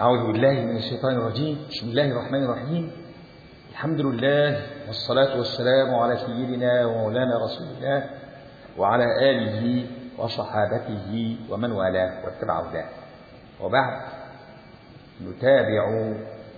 أعوذ بالله من الشيطان الرجيم بسم الله الرحمن الرحيم الحمد لله والصلاة والسلام على سيدنا ومولانا رسول الله وعلى آله وصحابته ومن والاه واتبع هداه وبعد نتابع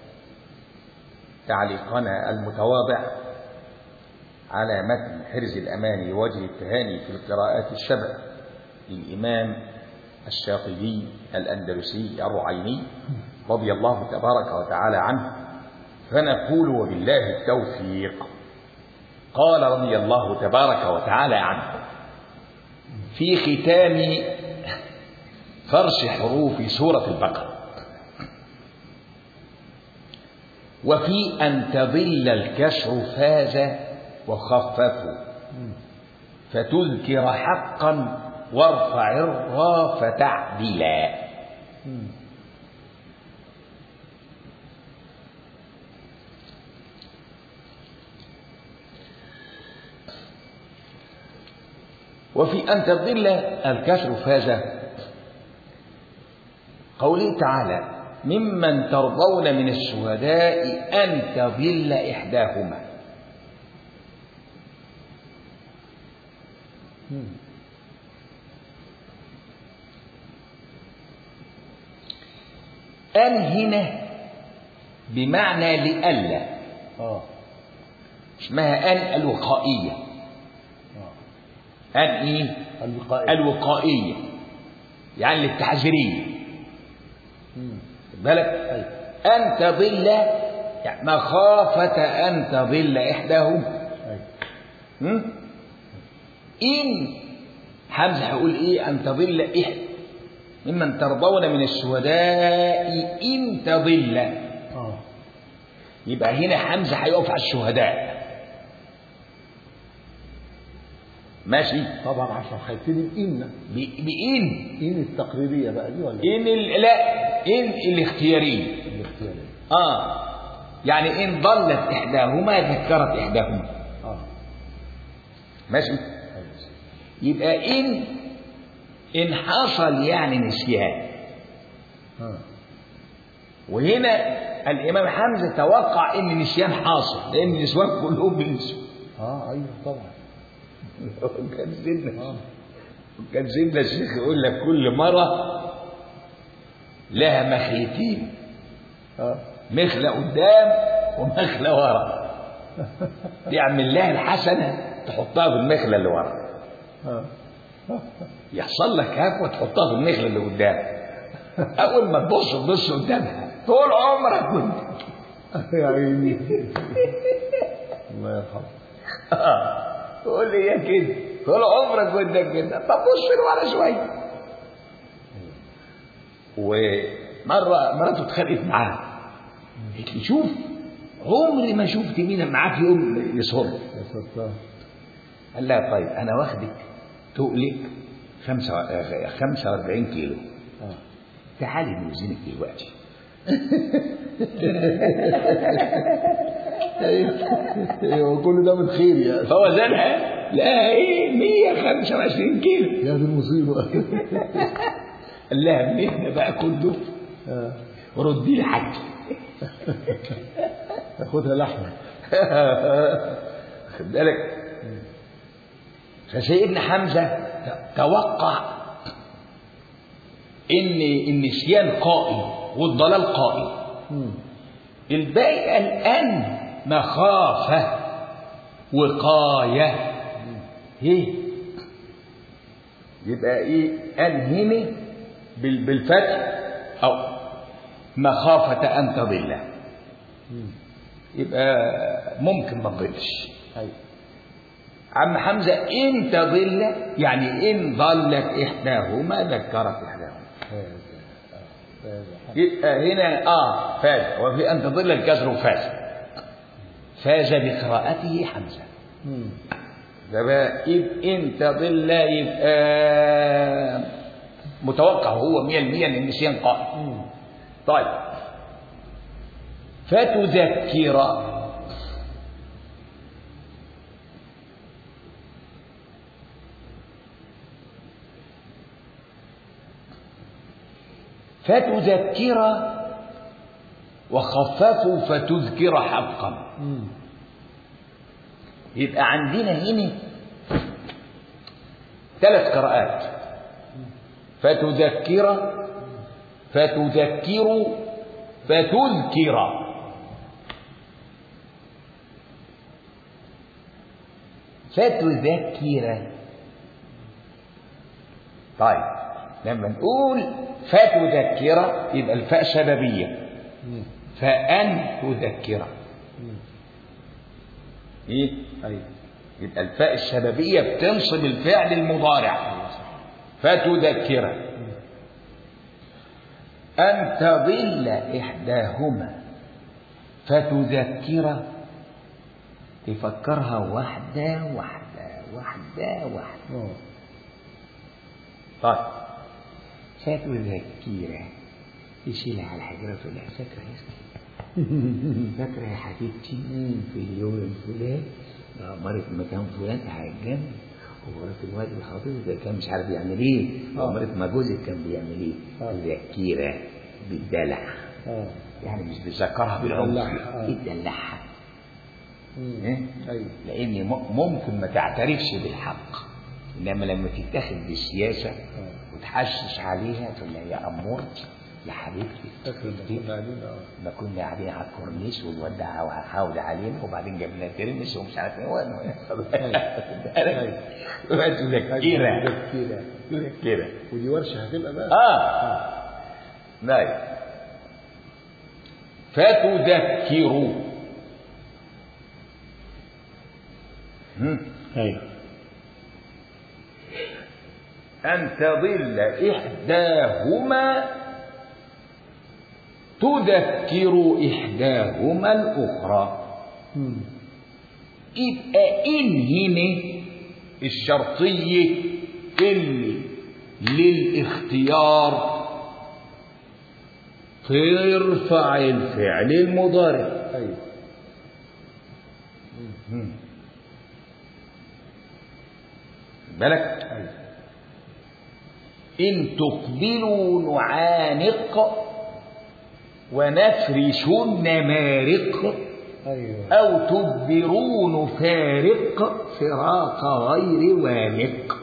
تعليقنا المتواضع على متن حرز الأمان وجه التهاني في القراءات السبع للإمام الشاطبي الأندلسي الرعيني رضي الله تبارك وتعالى عنه فنقول وبالله التوفيق قال رضي الله تبارك وتعالى عنه في ختام فرش حروف سورة البقرة وفي أن تضل الكسر فاز وخففوا فتذكر حقا وارفع الراء فتعدلا وفي أن تضل الكسر فاز قوله تعالى ممن ترضون من الشهداء أن تضل إحداهما أن هنا بمعنى لألا اه اسمها أن الوقائية اه أن إيه؟ الوقائي الوقائية يعني للتحذيرية مم. خد بالك أيوة. أن تضل يعني مخافة أن تضل إحداهما أيوة. م? إن حمزة هيقول إيه أن تضل إحدى ممن ترضون من الشهداء إن تضل اه يبقى هنا حمزة هيقف على الشهداء ماشي طبعا عشان هيبتدي بإن ب- بإن إن التقريرية بقى دي ولا إن ال- لا إن الاختيارية الاختيارية آه يعني إن ضلت إحداهما ذكرت إحداهما اه ماشي أيوة. يبقى إن إن حصل يعني نسيان اه وهنا الإمام حمزة توقع إن النسيان حاصل لأن النسوان كلهم بينسوا اه ايوه طبعا كان سيدنا اه كان سيدنا الشيخ يقول لك كل مرة لها مخلتين اه مخلة قدام ومخلة ورا تعمل لها الحسنة تحطها في المخلة اللي ورا اه يحصل لك هاك وتحطها في المخلة اللي قدام أول ما تبص تبص قدامها طول عمرك وانت يا عيني الله يرحمه آه. تقول لي يا كده طول عمرك وانت كده طب بص لورا شوية ومرة مراته اتخانقت معاه قالت لي شوف عمري ما شفت مين معاك يوم يصر يا ستار قال لها طيب انا واخدك تقلك خمسة آه، 45 كيلو اه تعالي نوزنك دلوقتي ايوه ايوه كل ده من خير يا فوزنها لا ايه 125 كيلو يا دي المصيبه قال لها منين ده بقى كله اه ردي لي حاجتي تاخدها لحمه خد بالك فسيدنا حمزه توقع ان النسيان قائم والضلال قائم مم. الباقي قال ان مخافه وقايه ايه يبقى ايه ان هنا بال- بالفتح او مخافه ان تضل مم. يبقى ممكن ما تضلش ايوه عم حمزة إن تضل يعني إن ضلت إحداهما ذكرت إحداهما فاز اه فاز يبقى هنا آه فاز وفي أن تضل الكسر فاز فاز بقراءته حمزة مم. ده بقى إذ إن تضل يبقى متوقع هو 100% إن النسيان قائم مم. طيب فتذكر فتذكر وخففوا فتذكر حقا مم. يبقى عندنا هنا ثلاث قراءات فتذكر فتذكر فتذكر فتذكر طيب لما نقول فتذكر يبقى الفاء سببية مم. فأن تذكر مم. إيه؟ أيوة يبقى الفاء السببية بتنصب الفعل المضارع فتذكر أن تضل إحداهما فتذكر تفكرها واحدة واحدة واحدة واحدة آه. طيب فتذكر يشيلها على الحجرة تقول لها فاكرة يا أختي فاكرة يا حبيبتي في اليوم الفلاني مرت مكان فلان قاعد جنبي ومرت الواد الخطيب ده كان مش عارف يعمل ايه آه. ومرت ما جوزك كان بيعمل ايه آه. تذكيرة بالدلع آه. يعني مش بتذكرها بالعنف بتدلعها، آه. بتدلعها مم. إيه؟ أيوة لان م- ممكن ما تعترفش بالحق انما لما تتاخد بالسياسه آه. وتحشش عليها تقول لها يا امورتي يا حبيبتي فاكر لما كنا قاعدين اه ما كنا قاعدين على الكورنيش والودع وحاول علينا وبعدين جاب لنا ترمس ومش عارف ايه وانا تذكيرة تذكيرة تذكيرة ودي ورشة هتبقى بقى اه نايم فتذكروا هم؟ أيوة أن تضل إحداهما تذكر إحداهما الأخرى مم. يبقى إن هنا الشرطية اللي للاختيار ترفع الفعل المضارع أيوة بالك أيوة إن تقبلوا نعانق ونفرش النمارق أيوة أو تدبروا نفارق فراق غير وامق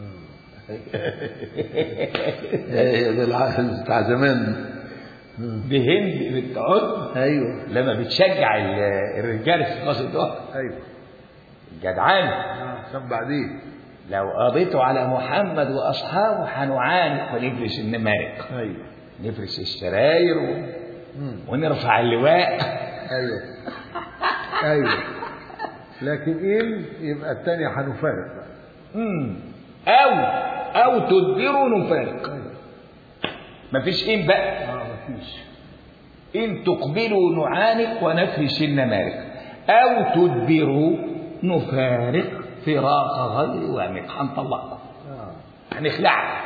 ده العقل بتاع زمان بهند بتعد أيوة لما بتشجع ال- الرجال في قصة أحد أيوة جدعان عشان بعدين لو قضيتوا على محمد وأصحابه هنعانق ونفرش النمارق أيوة نفرش السراير و... مم. ونرفع اللواء أيوة أيوة لكن إن يبقى الثانية هنفارق بقى مم. أو أو تدبروا نفارق أيوة مفيش إن بقى اه مفيش إن تقبلوا نعانق ونفرش النمارق أو تدبروا نفارق فراق غير وامق هنطلقها اه هنخلعها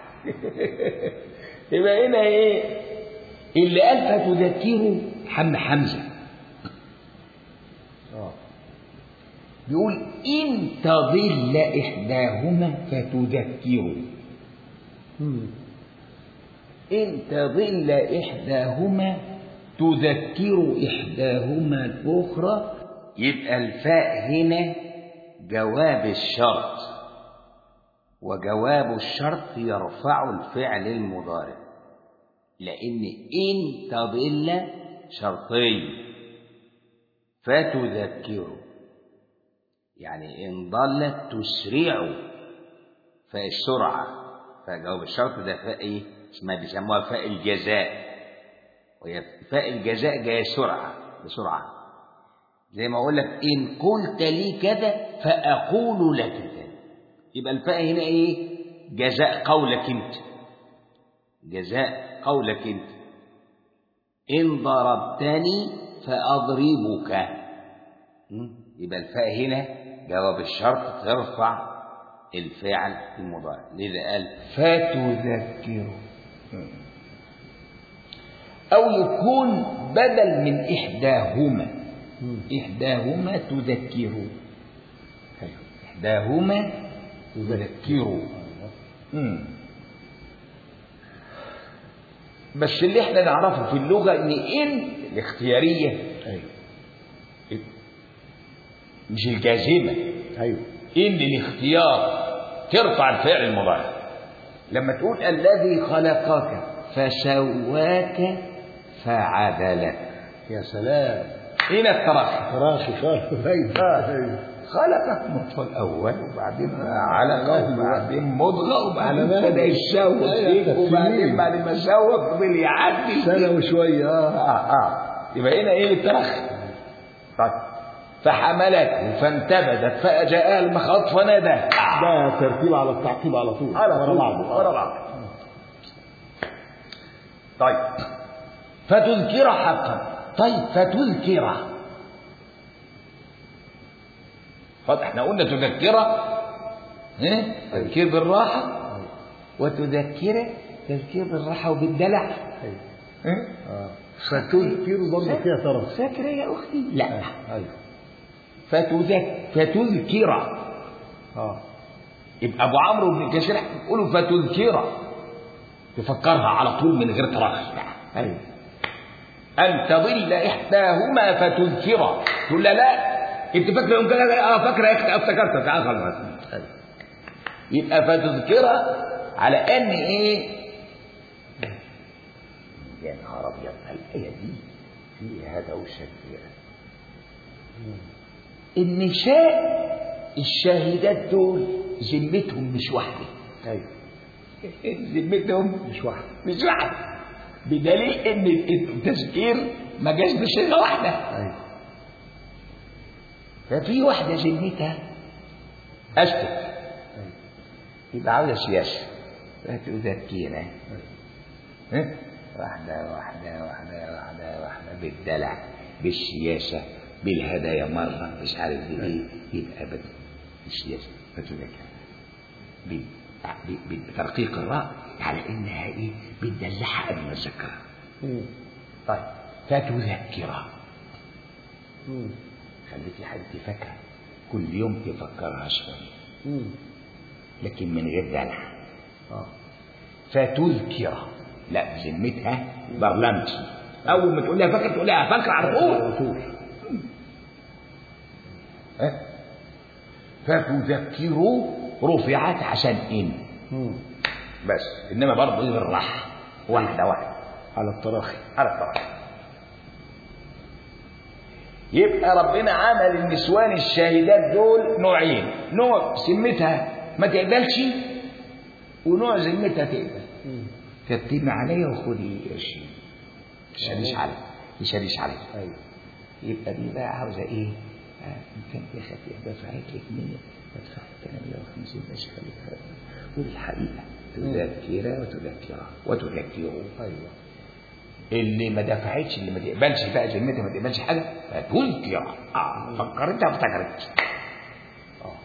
يبقى هنا ايه اللي قال فتذكروا حم حمزه اه بيقول ان تضل احداهما فتذكروا مم. ان تضل احداهما تذكر احداهما الاخرى يبقى الفاء هنا جواب الشرط وجواب الشرط يرفع الفعل المضارع لأن إن تضل شرطي فتذكر يعني إن ضلت تسرع فالسرعة فجواب الشرط ده فاء إيه؟ اسمها بيسموها فاء الجزاء وهي فاء الجزاء جاية سرعة بسرعة زي ما أقول لك إن قلت لي كذا فأقول لك كذا يبقى الفاء هنا إيه؟ جزاء قولك أنت جزاء قولك أنت إن ضربتني فأضربك م? يبقى الفاء هنا جواب الشرط ترفع الفعل المضارع لذا قال فتذكر أو يكون بدل من إحداهما مم. إحداهما تذكر إحداهما تذكر أيوة. مم. بس اللي احنا نعرفه في اللغة ان ان الاختيارية ايوه مش الجازمة ايوه ان الاختيار ترفع الفعل المضارع لما تقول الذي خلقك فسواك فعدلك يا سلام هنا التراخي راسي خالص ايوه خلقك نطفة الأول وبعدين علقة وبعدين مضغة وبعدين على بدأ يتشوك أيوة، فيك وبعدين سنين. بعد ما شوك فضل يعدي سنة وشوية اه اه اه يبقى هنا ايه الترخي طيب فحملته فانتبذت فأجاءها المخاض فنادى ده ترتيب على التعقيب على طول على ورا طول، بعضه ورا بعض طيب فتذكر حقا طيب فتذكر طيب احنا قلنا تذكر ايه تذكير بالراحة وتذكر تذكير بالراحة وبالدلع ايوه ايه اه فتذكر برضه فيها طرف فاكرة يا أختي لا ايوه فتذك فتذكر اه يبقى أبو عمرو بن كثير يقولوا فتذكر تفكرها على طول من غير تراخي ايوه أن تضل إحداهما فتذكر تقول لا لا أنت فاكرة يوم كده اه فاكرة يا أختي افتكرت تعال خلاص ايوه يبقى فتذكر على أن إيه يا نهار أبيض الآية دي فيها دوشة كبيرة النساء الشاهدات دول ذمتهم مش واحدة ايوه ذمتهم مش واحد مش واحدة بدليل ان التذكير ما جاش بصيغه واحده ايوه ففي واحده ذمتها اسكت ايوه يبقى عاوزه سياسه فتذكينا ها؟ واحده واحده واحده واحده واحده بالدلع بالسياسه بالهدايا مره مش عارف بايه يبقى بد السياسه فتذكر بال- ب- بترقيق الراء على انها ايه بتدلعها قبل ما تذكرها مم. طيب فتذكرها مم. خليكي حد فاكره كل يوم تفكرها شويه مم. لكن من غير دلع اه فتذكر لا بذمتها برلمتي اول ما تقول لها فاكر تقول لها فاكر على طول على طول ها؟ فتذكروا رفعت عشان ان مم. بس انما برضه ايه بالراحه واحده واحده على التراخي على الطرف يبقى ربنا عمل النسوان الشاهدات دول نوعين نوع ذمتها ما تقبلش ونوع ذمتها تقبل مم. كتبي عليا وخدي قرشين تشاليش عليا تشاليش عليا ايوه يبقى دي بقى عاوزه ايه؟ آه كان يا خفي دفعت لك 100 دفعت انا 150 ماشي خليك والحقيقه تذكر وتذكر وتذكره ايوه اللي ما دفعتش اللي ما تقبلش بقى ذمتها ما تقبلش حاجه فتذكر اه فكرتها افتكرت اه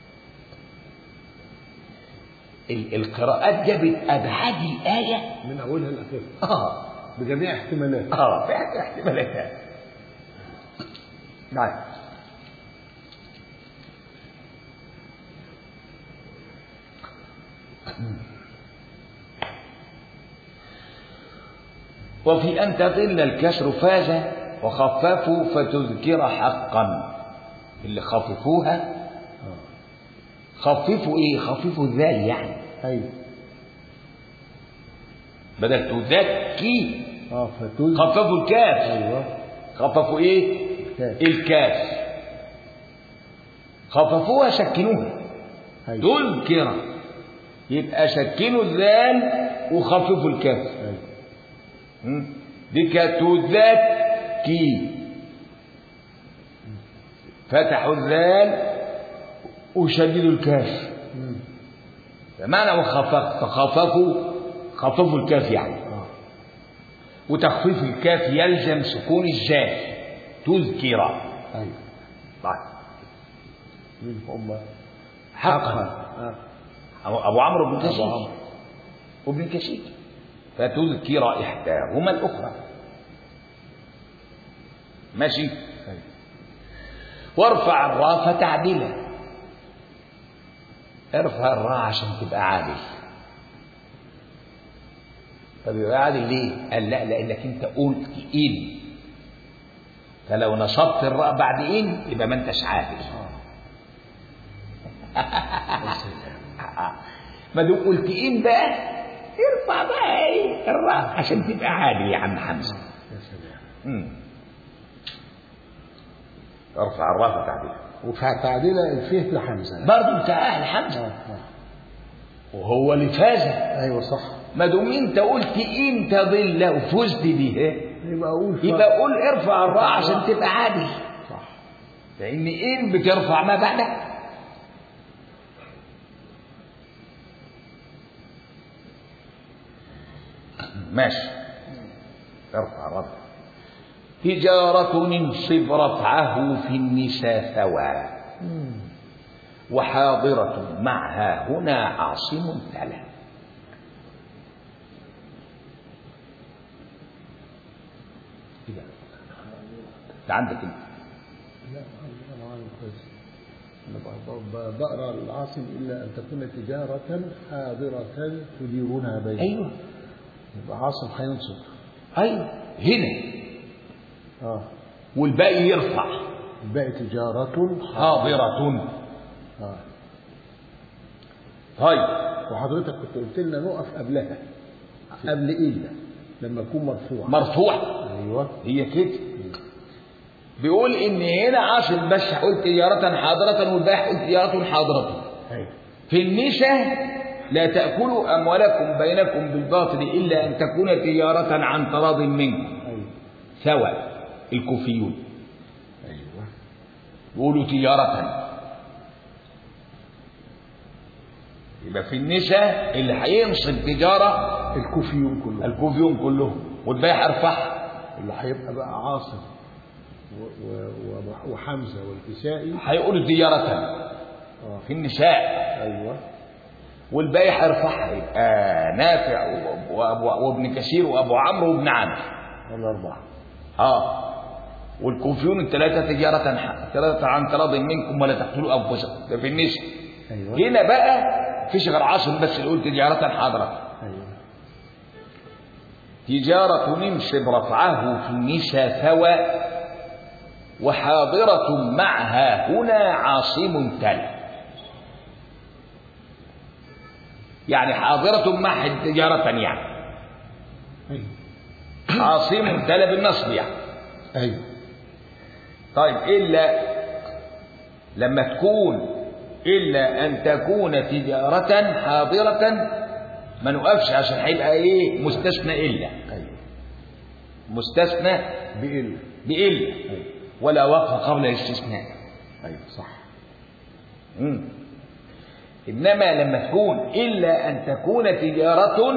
ال- القراءات جابت ابعاد الايه من اولها لاخرها اه بجميع احتمالات اه في حاجه احتمالاتها نعم وفي أن تضل الكسر فاز وخففوا فتذكر حقا اللي خففوها اه خففوا ايه خففوا الذال يعني ايوه بدل تذكي اه فتذ خففوا الكاف ايوه خففوا ايه كاف. الكاف خففوها سكنوها ايوه تذكر يبقى سكنوا الذال وخففوا الكاف ايوه م? دي كانت تذكي فتحوا الذال وشددوا الكاف مم. بمعنى وخفف فخففوا خففوا الكاف يعني اه وتخفيف الكاف يلزم سكون الزال تذكر ايوه طيب مين هم حقا اه أبو أبو عمرو بن أبو كثير عمرو. وابن كثير فتذكر إحداهما الأخرى ماشي ايوه وارفع الراء فتعدلا ارفع الراء عشان تبقى عادل طب يبقى عادل ليه؟ قال لا لانك انت قلت ان فلو نصبت الراء بعد ان يبقى ما انتش عادل ما دام قلت ان بقى ارفع بقى ايه الراء عشان تبقى عادل يا عم حمزه يا سلام مم. ارفع الراء تعديل وتعديل الفيه لحمزة برضه انت اهل حمزه آه، آه. وهو اللي فاز ايوه صح ما دام انت قلت ان تضل وفزت بها يبقى اقول ف- يبقى قول ارفع الراء عشان تبقى عادل صح لان ان بترفع ما بعدها ماشي ارفع الراء تجارة انصب رفعه في النساء ثوى وحاضرة معها هنا عاصم تلا كده ده عندك انت لا انا عارف كويس أنا ب- ب- بقرا العاصم الا ان تكون تجاره حاضره تديرونها بين ايوه يبقى عاصم هينصب ايوه هنا اه والباقي يرفع الباقي تجاره حاضرة اه طيب وحضرتك كنت قلت لنا نقف قبلها قبل الا لما يكون مرفوع مرفوع ايوه هي كده بيقول ان هنا عاصم بس قلت تجارة حاضرة والباقي قلت تجارة حاضرة ايوه في النساء لا تأكلوا أموالكم بينكم بالباطل إلا أن تكون تجارة عن تراض منكم ايوه سواء الكوفيون ايوه يقولوا تجارة يبقى في النساء اللي هينصب تجارة الكوفيون كلهم الكوفيون كلهم والباقي هيرفعها اللي هيبقى بقى عاصم و- و- و- وحمزه والكسائي هيقولوا تجارة اه في النساء ايوه والباقي هيرفعها يبقى نافع وأبو- وأبو- وابن كثير وابو عمرو وابن عامر الاربعه اه والكوفيون الثلاثه تجاره ح- ثلاثه عن تراض منكم ولا تقتلوا انفسكم ده في النساء ايوه هنا بقى فيش غير عاصم بس اللي قلت تجاره حاضره ايوه تجارة ننسب رفعه في النساء ثوى وحاضرة معها هنا عاصم تلا يعني حاضرة مع تجارة يعني ايوه عاصم تلا بالنصب يعني ايوه طيب إلا لما تكون إلا أن تكون تجارة حاضرة ما نقفش عشان هيبقى إيه مستثنى إلا ايوه مستثنى بإل بإلا ولا وقف قبل الاستثناء ايوه صح مم. إنما لما تكون إلا أن تكون تجارة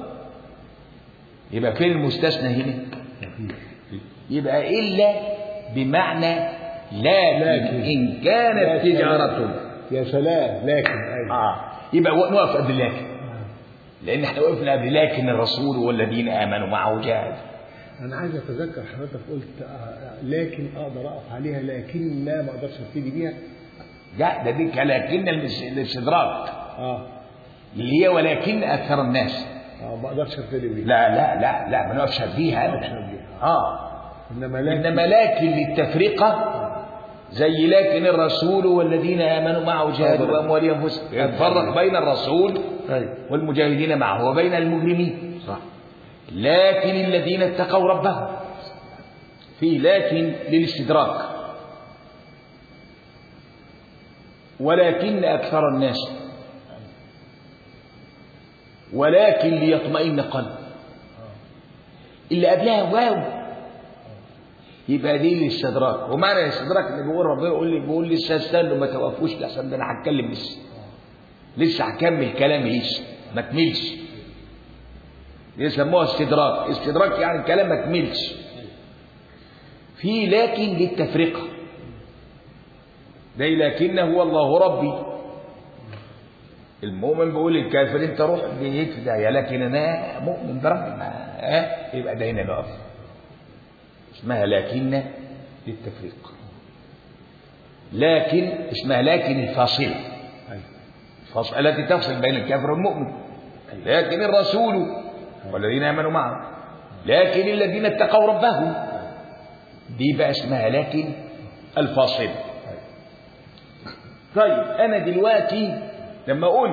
يبقى فين المستثنى هنا يبقى إلا بمعنى لكن, لكن. إن كانت لكن. تجارة يا سلام لكن ايوه آه يبقى نقف قبل لكن لأن احنا وقفنا قبل لكن الرسول والذين آمنوا معه جاهد انا عايز اتذكر حضرتك قلت آه، لكن اقدر اقف عليها لكن لا ما اقدرش ابتدي بيها لا ده دي لكن الاستدراك اه اللي هي ولكن أكثر الناس اه ما اقدرش ابتدي بيها لا لا لا لا ما نقفش فيها ما أقفش أبدا بيها. آه انما لكن إنما لكن للتفرقة زي لكن الرسول والذين آمنوا معه جاهدوا بأموالهم أنفسهم يتفرق بين الرسول ايوه والمجاهدين معه وبين المجرمين صح لكن الذين اتقوا ربهم في لكن للاستدراك ولكن أكثر الناس ولكن ليطمئن قلب اللي قبلها واو يبقى دي الاستدراك ومعنى الاستدراك اللي بيقول ربنا يقول لي بيقول لسه استنوا ما توقفوش لحسن ده انا هتكلم لسه لسه هكمل كلامي لسه ما كملش يسموها استدراك استدراك يعني الكلام ما كملش في لكن للتفرقة ده لكن هو الله ربي المؤمن بيقول للكافر انت روح بيت في داهية لكن انا مؤمن بربي ما اه يبقى ده هنا نقف اسمها لكن للتفريق لكن اسمها لكن الفاصلة ايوه الفاصلة التي تفصل بين الكافر والمؤمن لكن الرسول والذين امنوا معه لكن الذين اتقوا ربهم دي بقى اسمها لكن الفاصله طيب انا دلوقتي لما اقول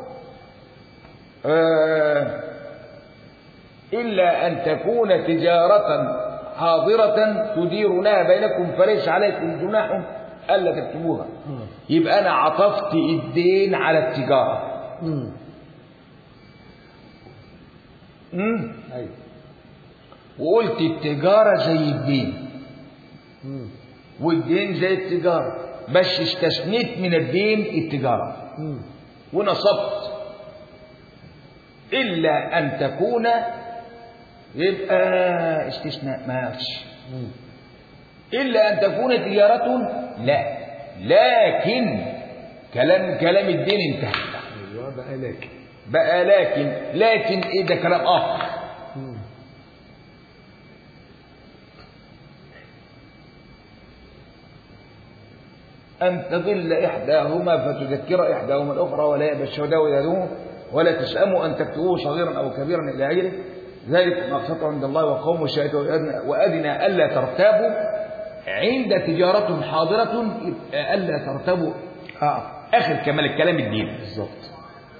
آه الا ان تكون تجاره حاضره تديرونها بينكم فليس عليكم جناح الا تكتبوها يبقى انا عطفت الدين على التجاره مم. امم أيوة وقلت التجاره زي الدين مم. والدين زي التجاره بس استثنيت من الدين التجاره مم. ونصبت إلا أن تكون يبقى استثناء ما فيش مم. إلا أن تكون تجارة لا لكن كلام كلام الدين انتهى أيوة بقى لكن بقى لكن لكن إيه ده كلام آخر مم. أن تضل إحداهما فتذكر إحداهما الأخرى ولا يأبى الشهداء يدوم ولا تسأموا أن تكتبوه صغيرا أو كبيرا إلى غيره ذلك مقسط عند الله وقوم الشهادة وأدنى, وأدنى ألا ترتابوا عند تجارة حاضرة يبقى ألا ترتابوا آه. آخر كمال الكلام الدين بالظبط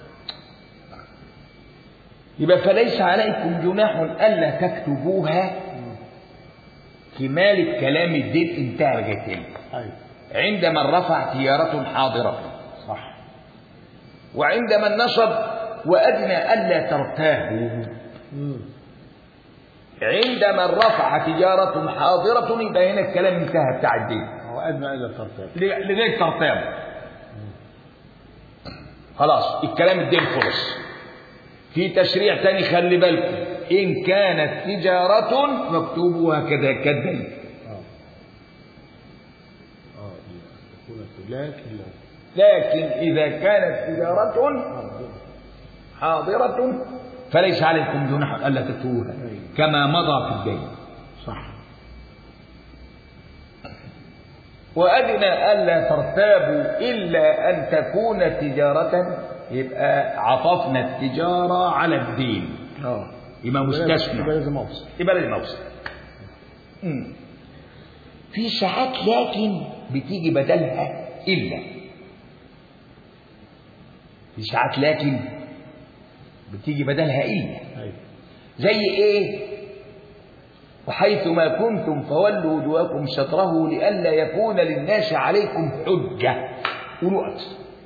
يبقى فليس عليكم جناح ألا تكتبوها كمال الكلام الدين انتهى لغاية هنا. أيوة عند من رفع تجارة حاضرة صح وعند من نصب وأدنى ألا ترتابوا مم. عند من رفع تجارة حاضرة يبقى هنا الكلام انتهى بتاع الدين هو أدنى إلى الترتيب لغاية ترتاب خلاص الكلام الدين خلص في تشريع تاني خلي بالكم إن كانت تجارة فاكتبوها كذا كالدين آه آه تكون لكن لا لكن إذا كانت تجارة حاضرة فليس عليكم جناح ألا تكتبوها كما مضى في الدين صح وأدنى ألا ترتابوا إلا أن تكون تجارة يبقى عطفنا التجارة على الدين اه يبقى يبقى مستثنى لازم اوصل يبقى لازم أوصل مم. في ساعات لكن بتيجي بدلها إلا في ساعات لكن بتيجي بدلها إلا ايوه زي إيه وحيث ما كنتم فولوا وجوهكم شطره لئلا يكون للناس عليكم حجة ونقط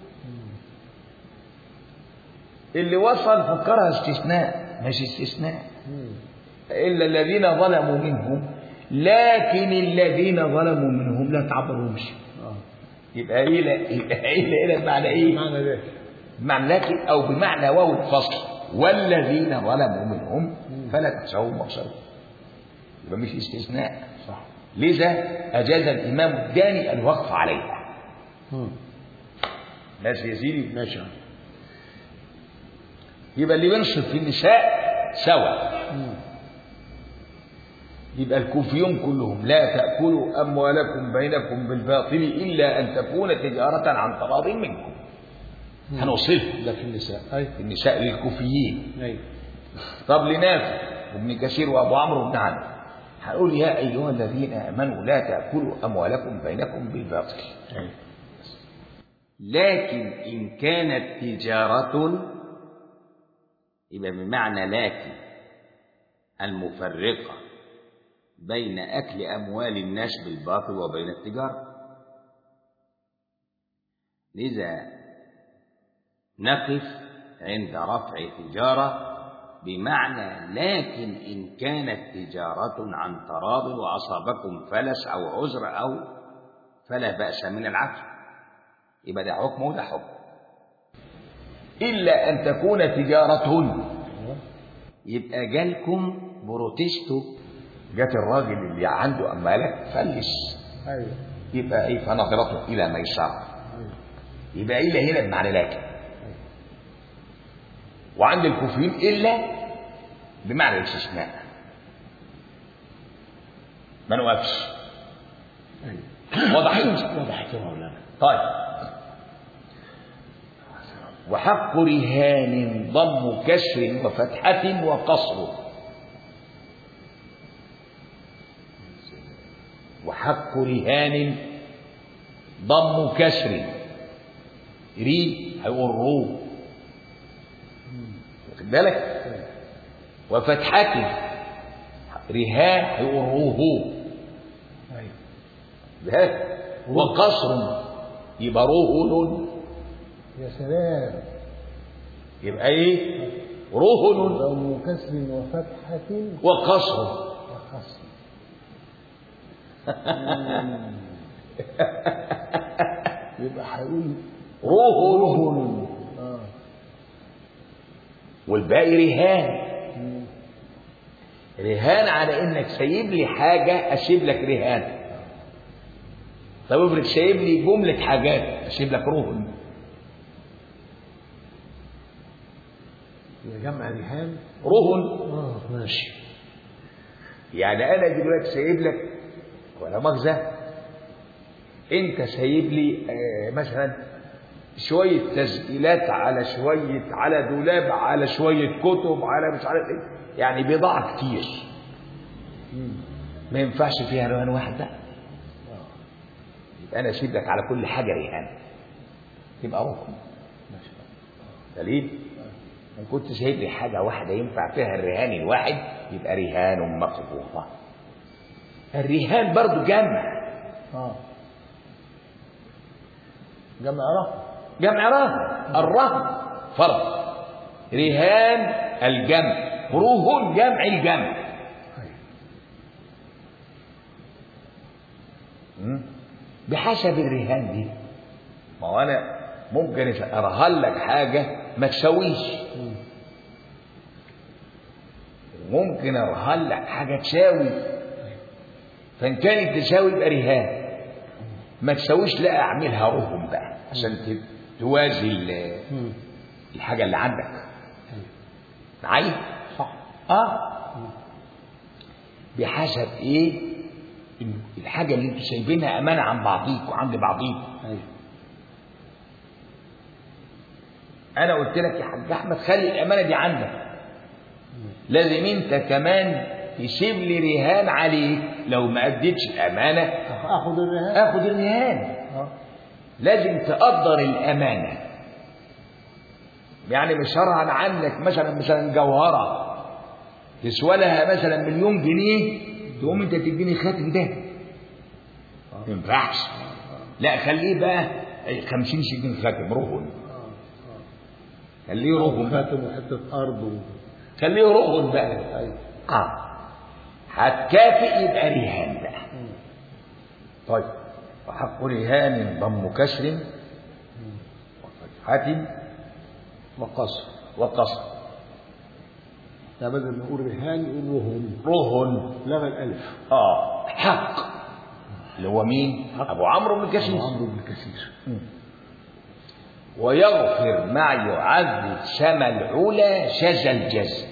اللي وصل فكرها استثناء مش استثناء مم. إلا الذين ظلموا منهم لكن الذين ظلموا منهم لا تعبرهمش اه يبقى إلى يبقى إلى إلى بمعنى إيه؟ معنى ذلك بمعنى لكن أو بمعنى واو الفصل والذين ظلموا منهم فلا تخشوهم واخشوهم يبقى مش استثناء صح لذا أجاز الإمام الداني الوقف عليها مم. ماشي يا سيدي ماشي يبقى اللي بينصف في النساء سوا مم. يبقى الكوفيون كلهم لا تأكلوا أموالكم بينكم بالباطل إلا أن تكون تجارة عن تراض منكم هنوصلها ده في النساء ايوه النساء للكوفيين ايوه طب لنافع وابن كثير وابو عمرو بن عامر هنقول يا ايها الذين امنوا لا تاكلوا اموالكم بينكم بالباطل ايوه لكن إن كانت تجارة يبقى بمعنى لكن المفرقة بين أكل أموال الناس بالباطل وبين التجارة لذا نقف عند رفع تجارة بمعنى لكن إن كانت تجارة عن تراض وأصابكم فلس أو عذر أو فلا بأس من العفو يبقى ده حكم وده حكم الا ان تكون تجاره ايوه يبقى جالكم بروتستو جات الراجل اللي عنده اموالك فلس ايوه يبقى ايه فنظرته الى ميسره ايوه يبقى الا هنا بمعنى لكن وعند الكوفيين الا بمعنى الاستثناء ما نوقفش ايوه وضحت وضحت يا مولانا طيب وحق رهان ضم كسر وفتحة وقصر وحق رهان ضم كسر ري هيقول رو واخد بالك وفتحة رهان هيقول روه أيوة. بالك وقصر يبقى روه يا سلام يبقى ايه روه ضم كسر وفتحة وقصر وخصم يبقى هيقول روه رهن اه والباقي رهان مم. رهان على انك سايب لي حاجه اسيب لك رهان طب افرض سايب لي جمله حاجات اسيب لك رهن يا جمع رهان رهن اه ماشي يعني انا دلوقتي سايب لك ولا مؤاخذه انت سايب لي آه مثلا شويه تسجيلات على شويه على دولاب على شويه كتب على مش عارف ايه يعني بضاعه كتير مم. ما ينفعش فيها رهان واحد بقى اه يبقى انا اسيب لك على كل حاجه رهان تبقى ركن ماشي دليل ان كنت سايب لي حاجه واحده ينفع فيها الرهان الواحد يبقى رهان مقبوضه الرهان برضو جمع اه جمع رقم جمع رهن الرهن فرض رهان الجمع رهن جمع الجمع أيوة. مم. بحسب الرهان دي ما هو انا ممكن ارهن لك حاجه ما تساويش مم. ممكن ارهن لك حاجه تساوي فان كانت تساوي يبقى رهان ما تساويش لا اعملها رهن بقى عشان ت- توازي ال- مم. الحاجه اللي عندك أيوة. معايا صح اه مم. بحسب ايه ال- الحاجه اللي انتوا سايبينها امانه عن بعضيك وعند بعضيك ايوه انا قلت لك يا حاج احمد خلي الامانه دي عندك لازم انت كمان تسيب لي رهان عليك لو ما اديتش الامانه اخذ الرهان اخد الرهان اه لازم تقدر الامانه يعني مش هرهن عنك مثلا مثلا جوهره تسوى لها مثلا مليون جنيه تقوم انت تديني خاتم ده ما ينفعش لا خليه بقى 50 60 خاتم رهن اه اه خليه رهن بقى خاتم وحته ارض و... خليه رهن بقى ايوه اه هتكافئ يبقى رهان بقى مم. طيب وحق رهان ضم كسر وفتحة وقصر وقصر يعني بدل ما نقول رهان يقول رهن رهن لغى الالف اه حق اللي هو مين؟ ابو عمرو بن أبو كثير عمرو بن كثير ويغفر مع يعذب سما العلا شذا الجزم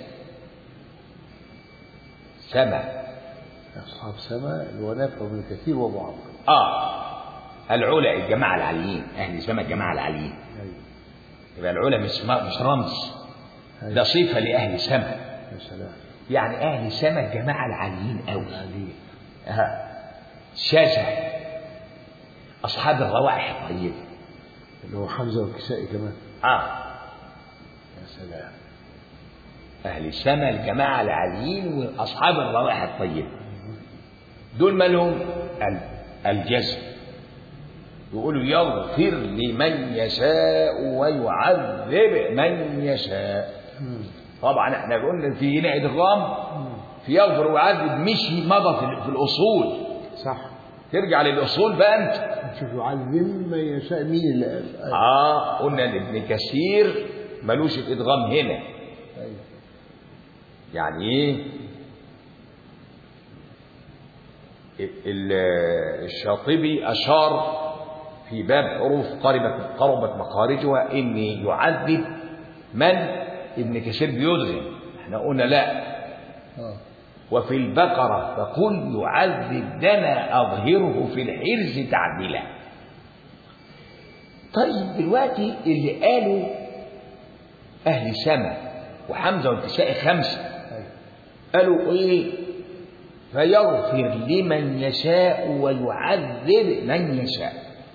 سما اصحاب سما اللي هو نافع بن كثير وابو عمرو اه العلا الجماعه العاليين اهل سما الجماعه العاليين ايوه يبقى العلا مش مش رمز ده صفه لاهل سما يا سلام يعني اهل سما الجماعه العاليين قوي عليه ها شاذة اصحاب الروائح الطيبه اللي هو حمزه والكسائي كمان اه يا سلام اهل السماء الجماعه العاليين واصحاب الروائح الطيبه دول مالهم ال- الجزم يقولوا يغفر لمن يشاء ويعذب من يشاء مم. طبعا احنا قلنا في هنا ادغام مم. في يغفر ويعذب مش مضى في في الاصول صح ترجع للاصول بقى انت نشوف يعلم من يشاء مين اللي قال أيوة. اه قلنا لابن كثير ملوش الادغام هنا أيوة. يعني ايه ال- الشاطبي اشار في باب حروف قربت قربت مخارجها ان يعذب من ابن كثير بيدغم احنا قلنا لا اه وفي البقرة فقل يعذب دنا أظهره في الحرز تعديلا طيب دلوقتي اللي قالوا أهل سما وحمزة والكساء خمسة أيوة. قالوا إيه فيغفر لمن يشاء ويعذب من يشاء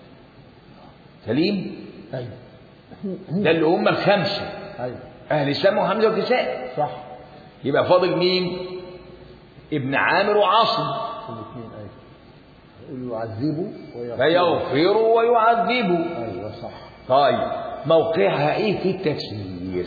سليم أيوة. ده اللي هم الخمسة أيوة. أهل سما وحمزة والكساء صح يبقى فاضل مين ابن عامر وعاصم الاثنين أيوة يقول يعذبوا ويغفروا فيغفر ويعذب أيوة صح طيب موقعها ايه في التفسير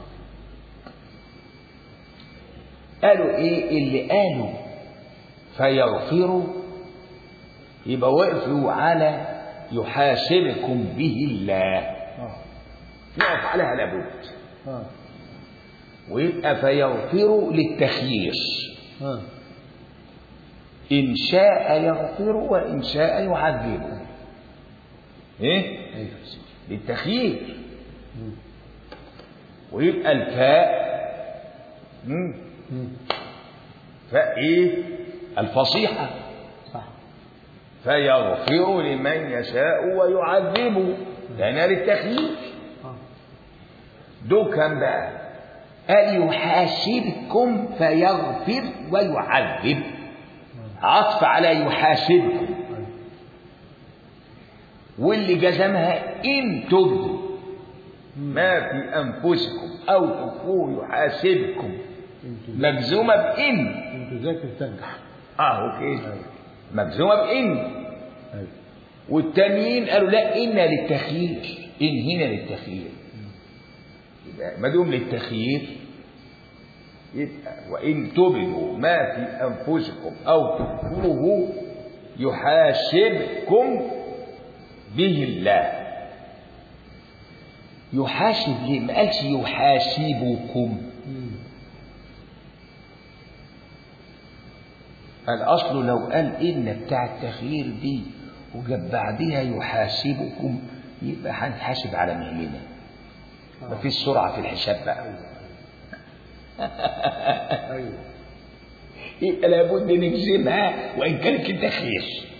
قالوا ايه اللي قالوا فيغفروا يبقى وقفوا على يحاسبكم به الله آه. نقف عليها لابد آه. ويبقى فيغفروا للتخيير آه. إن شاء يغفر وإن شاء يعذب إيه؟ أيوة للتخيير مم. ويبقى الفاء مم. مم. فاء إيه؟ الفصيحة صح فيغفر لمن يشاء ويعذب لأنها للتخيير آه. دو كان بقى قال يحاسبكم فيغفر ويعذب عطف على يحاسبكم أيوة. واللي جزمها إن تبدوا ما في أنفسكم أو تخفوه يحاسبكم انتوا مجزومة بإن انتوا ذاكر تنجح أهو كده أيوة. مجزومة بإن أيوة. والتانيين قالوا لا إن للتخيير إن هنا للتخيير يبقى ما دام للتخيير يبقى وإن تبدوا ما في أنفسكم أو تخفوه يحاسبكم به الله يحاسب ليه ما قالش يحاسبكم مم. الأصل لو قال إن بتاع التخيير دي وجاب بعدها يحاسبكم يبقى هنحاسب على مهلنا مفيش سرعة في الحساب بقى أيوة يبقى لابد نجزمها وإن كانت للتخيير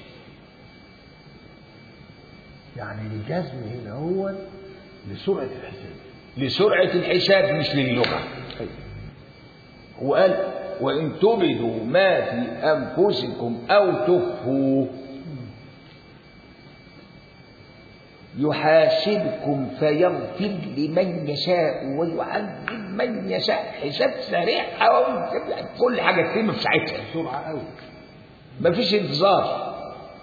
يعني الجزم هنا هو لسرعة الحساب لسرعة الحساب مش للغة أيوة. وقال وإن تبدوا ما في أنفسكم أو تخفوه يحاسبكم فيغفر لمن يشاء ويعذب من يشاء حساب سريع أو كل حاجة تتم في ساعتها بسرعة أوي مفيش انتظار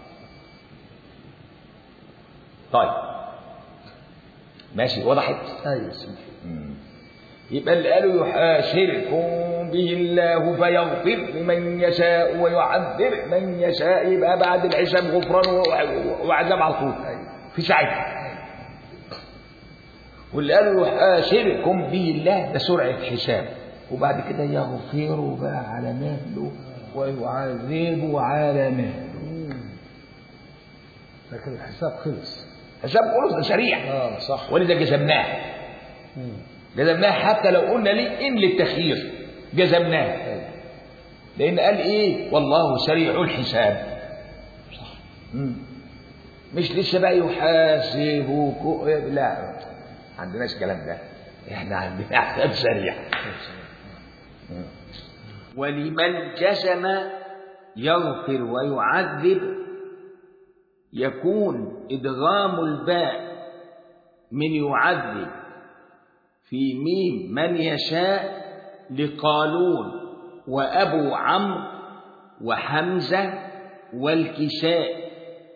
طيب ماشي وضحت أيوة سيدي يبقى اللي قالوا يحاسبكم به الله فيغفر لمن يشاء ويعذب من يشاء يبقى بعد الحساب غفران و- وعذاب على طول في ساعتها واللي قالوا يحاسبكم به الله ده سرعة حساب وبعد كده يغفر بقى على مهله ويعذب على مهله لكن الحساب خلص حساب خلص ده سريع اه صح ولذا جزمناه مم. جزمناه حتى لو قلنا ليه ان للتخيير جزمناه لان قال ايه والله سريع الحساب صح مم. مش لسه بقى يحاسبك لا ما عندناش الكلام ده احنا عندنا حساب سريع ولمن جزم يغفر ويعذب يكون ادغام الباء من يعذب في ميم من يشاء لقالون وابو عمرو وحمزه والكساء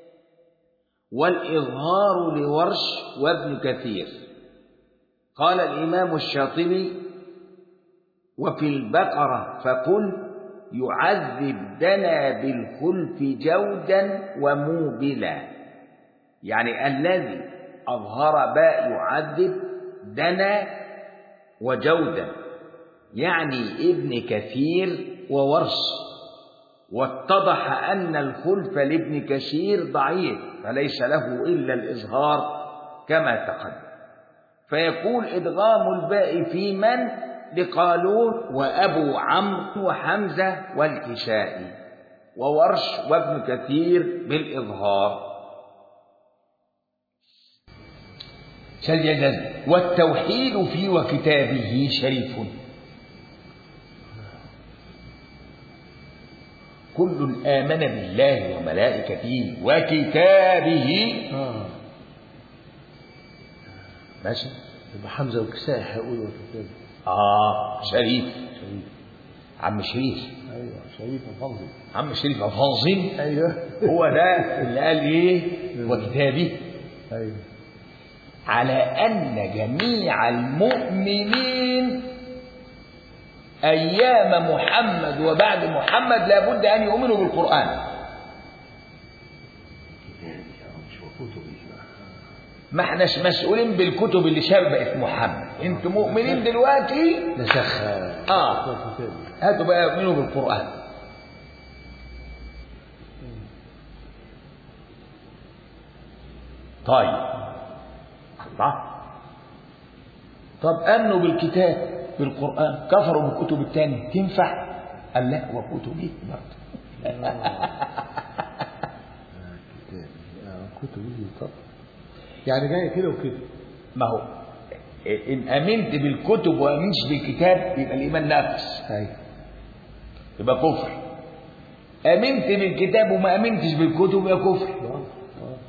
والإظهار لورش وابن كثير قال الإمام الشاطبي وفي البقرة فقل يعذب دنا بالخلف جودا وموبلا يعني الذي أظهر باء يعذب دنا وجودا يعني ابن كثير وورش واتضح أن الخلف لابن كثير ضعيف فليس له إلا الإظهار كما تقدم فيكون إدغام الباء في من لقالون وأبو عمرو وحمزة والكسائي وورش وابن كثير بالإظهار شديد جزم والتوحيد في وكتابه شريف كل آمن بالله وملائكته وكتابه اه ماشي يبقى حمزه والكسائي هيقولوا كده آه شريف شريف عم شريف ايوه شريف الفضل عم شريف أفاظل ايوه هو ده اللي قال إيه وكتابه ايوه على أن جميع المؤمنين أيام محمد وبعد محمد لابد أن يؤمنوا بالقرآن مش وفوته بيه ما احناش مسؤولين بالكتب اللي سبقت محمد انتوا مؤمنين دلوقتي نسخ آه. كتابي. هاتوا بقى يؤمنوا بالقرآن طيب الله طب آمنوا بالكتاب بالقرآن كفروا بالكتب الثانية تنفع؟ قال لا وكتبه برضه كتابي اه كتبه طب يعني جاي كده وكده ما هو إن آمنت بالكتب وآمنتش بالكتاب يبقى الإيمان ناقص ايوه يبقى كفر آمنت بالكتاب وما آمنتش بالكتب يبقى كفر اه اه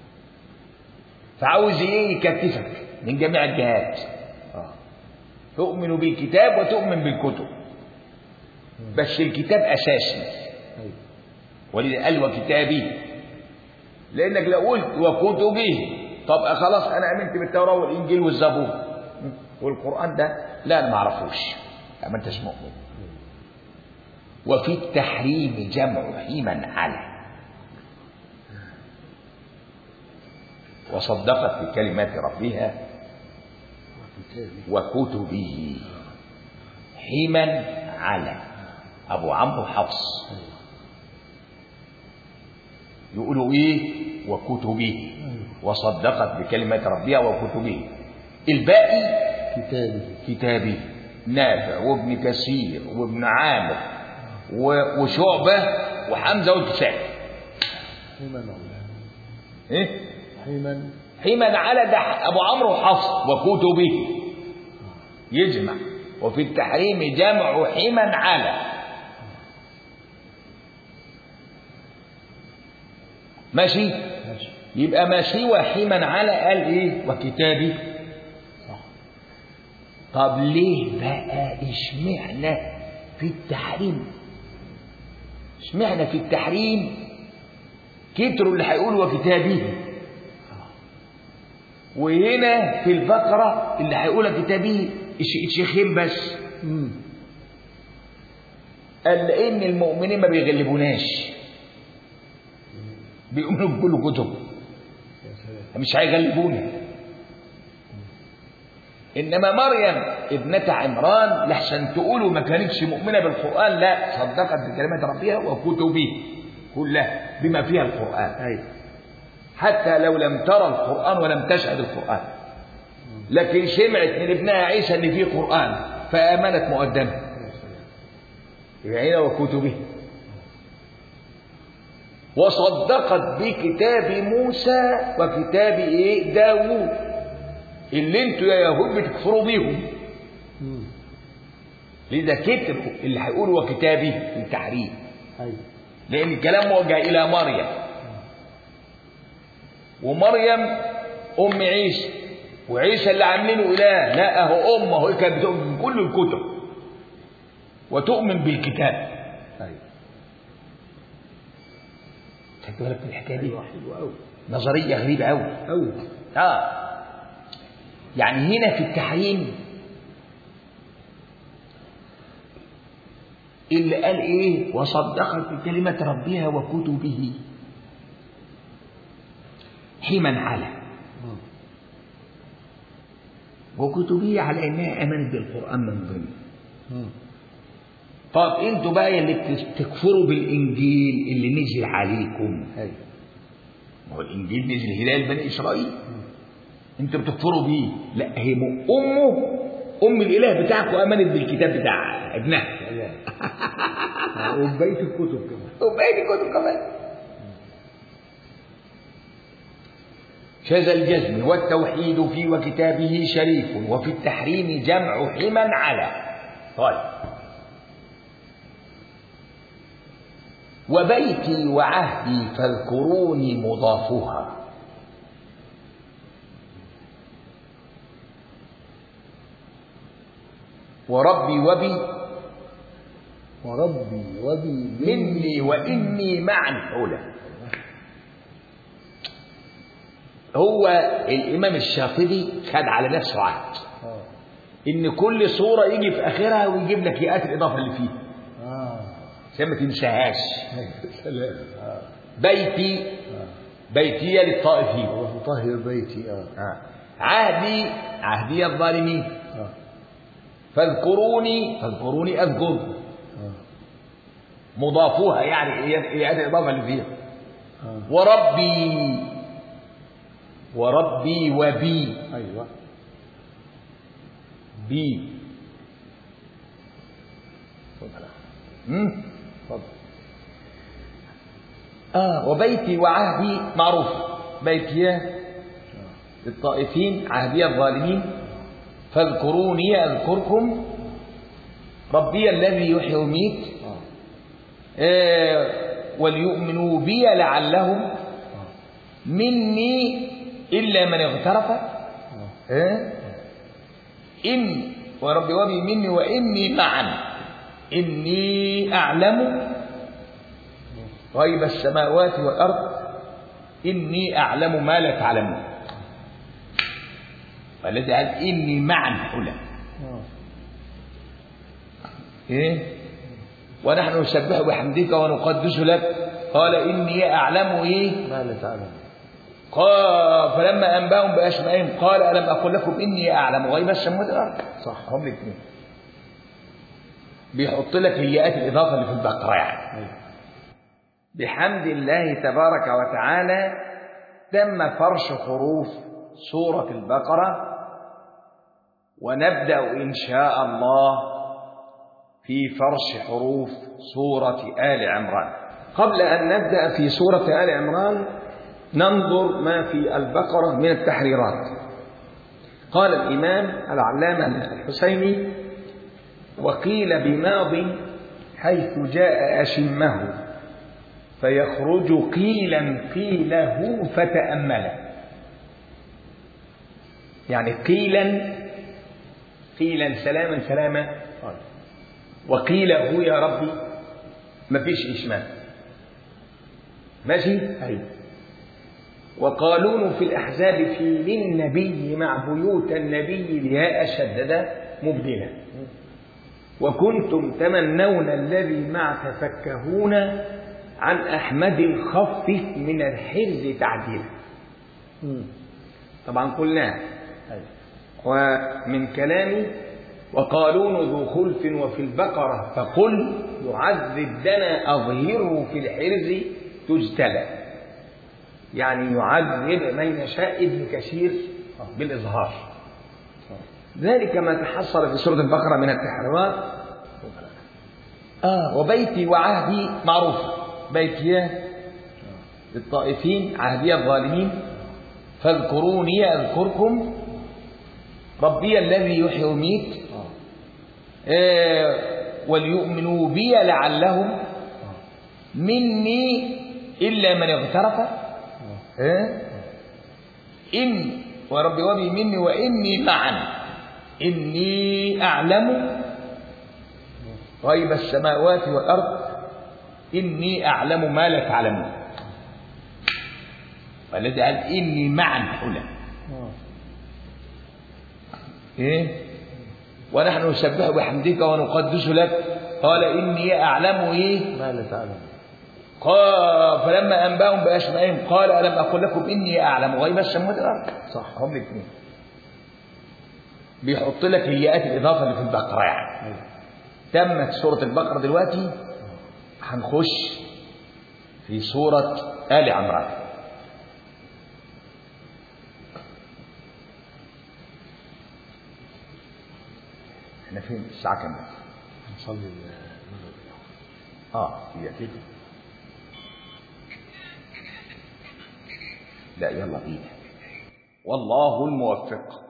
فعاوز إيه يكتفك من جميع الجهات اه تؤمن بالكتاب وتؤمن بالكتب بس الكتاب أساسي ايوه ولذا قال وكتابه لأنك لو قلت وكتبه طب خلاص أنا آمنت بالتوراة والإنجيل والزبور والقرآن ده لا أنا ما أعرفوش ما أنتش مؤمن وفي التحريم جمع حيما على وصدقت بكلمات ربها كتابي وكتبه حما على أبو عمرو حفص يقولوا إيه وكتبه وصدقت بكلمات ربها وكتبه الباقي كتابي كتابي نافع وابن كثير وابن عامر و- وشعبة وحمزة والكسائي حيما على إيه؟ حيما حيما على ده أبو عمرو وحفص وكتبه يجمع وفي التحريم جمع حما على ماشي ماشي يبقى ما سوى حما على قال ايه وكتابي صح طب ليه بقى اشمعنى في التحريم اشمعنى في التحريم كتروا اللي هيقولوا وكتابه وهنا في البقرة اللي هيقولها كتابه الش- الشيخين بس امم قال لأن المؤمنين ما بيغلبوناش بيؤمنوا بكل كتب يا سلام مش هيغلبونا إنما مريم ابنة عمران لحسن تقولوا ما كانتش مؤمنة بالقرآن لا صدقت بكلمات ربها وكتبه كلها بما فيها القرآن ايوه حتى لو لم ترى القرآن ولم تشهد القرآن لكن سمعت من ابنها عيسى ان فيه قرآن فآمنت مقدمة يا سلام يبقى هنا وكتبه وصدقت بكتاب موسى وكتاب ايه داوود اللي انتوا يا يهود بتكفروا بيهم امم لذا كتبوا اللي هيقولوا وكتابه في التحريم ايوه لان الكلام موجه الى مريم ومريم ام عيسى وعيسى اللي عاملينه اله لا اهو امه هو كانت بتؤمن بكل الكتب وتؤمن بالكتاب ايوه خدت بالك من الحكايه دي ايوه حلو قوي نظريه غريبه قوي قوي اه يعني هنا في التحريم اللي قال ايه وصدقت بكلمة ربها وكتبه حما على مم. وكتبه على انها امنت بالقران من ضمن مم. طب انتوا بقى اللي بتكفروا بالانجيل اللي نزل عليكم ايوه ما هو الانجيل نزل هلال بني اسرائيل انتوا بتكفروا بيه لا هي م- امه ام الاله بتاعكم امنت بالكتاب بتاع ابنها سلام آه، وبقيه الكتب كمان وباقي الكتب كمان شذا الجزم والتوحيد في وكتابه شريف وفي التحريم جمع حما على طيب وبيتي وعهدي فاذكروني مضافها وربي وبي وربي وبي مني وإني معا أولى هو الإمام الشاطبي خد على نفسه عهد آه. إن كل صورة يجي في آخرها ويجيب لك ياءات الإضافة اللي فيها آه. عشان ما تنساهاش سلام آه. بيتي بيتي للطائفين الله طهر بيتي آه. آه. عهدي عهدي الظالمين آه. فاذكروني فاذكروني أذكر آه. مضافوها يعني ياءات الإضافة اللي فيها آه. وربي وربي وبي أيوة بي تفضل مم؟ تفضل آه وبيتي وعهدي معروف بيتي للطائفين عهدي الظالمين فاذكروني أذكركم ربي الذي يحيي ويميت آه. آه وليؤمنوا بي لعلهم آه. مني إلا من اغترف آه. آه؟ إن ورب وبي مني وإني معا إني أعلم غيب السماوات والأرض إني أعلم ما لا تعلمون والذي قال إني معا أولى آه. إيه ونحن نسبح بحمدك ونقدس لك قال إني أعلم إيه ما لا تعلم قال فلما أنباهم بأسمائهم قال ألم أقل لكم إني أعلم غيب السماوات والأرض صح هم الاثنين بيحط لك الياءات الإضافة اللي في البقرة يعني أيوة. بحمد الله تبارك وتعالى تم فرش حروف سورة البقرة ونبدأ إن شاء الله في فرش حروف سورة آل عمران قبل أن نبدأ في سورة آل عمران ننظر ما في البقرة من التحريرات قال الإمام العلامة الحسيني وقيل بماض حيث جاء أشمه فيخرج قيلا قيله فتأمل يعني قيلا قيلا سلاما سلاما طيب. وقيله يا ربي مفيش إشمام ماشي أيوة. وقالون في الأحزاب في للنبي مع بيوت النبي لياء شدد مبدلا وكنتم تمنون الذي مع تفكهون عن أحمد الخفف من الحرز تعديلا مم. طبعا قلناه أيوة. ومن كلامي وقالون ذو خلف وفي البقرة فقل يعذب دنا أظهره في الحرز تجتلى يعني يعذب من يشاء ابن كثير بالإظهار ذلك ما تحصل في سورة البقرة من التحريرات آه وبيتي وعهدي معروف بيتي للطائفين عهدي الظالمين فاذكروني أذكركم ربي الذي يحيي ويميت آه. آه وليؤمنوا بي لعلهم مني إلا من اغترف آه. آه إن ورب وبي مني وإني معا إني أعلم غيب السماوات والأرض إني أعلم ما لا تعلمون والذي قال إني معا أولى آه. إيه ونحن نسبح بحمدك ونقدس لك قال إني أعلم إيه ما لا تعلم قال فلما أنباهم بأسمائهم قال ألم أقل لكم إني أعلم غيب السماوات والأرض صح هم الاثنين بيحط لك الياءات الإضافة اللي في البقرة يعني أيوة. تمت سورة البقرة دلوقتي هنخش في سورة آل عمران احنا فين الساعة كام بس؟ نصلي المغرب اه هي كده لا يلا بينا والله الموفق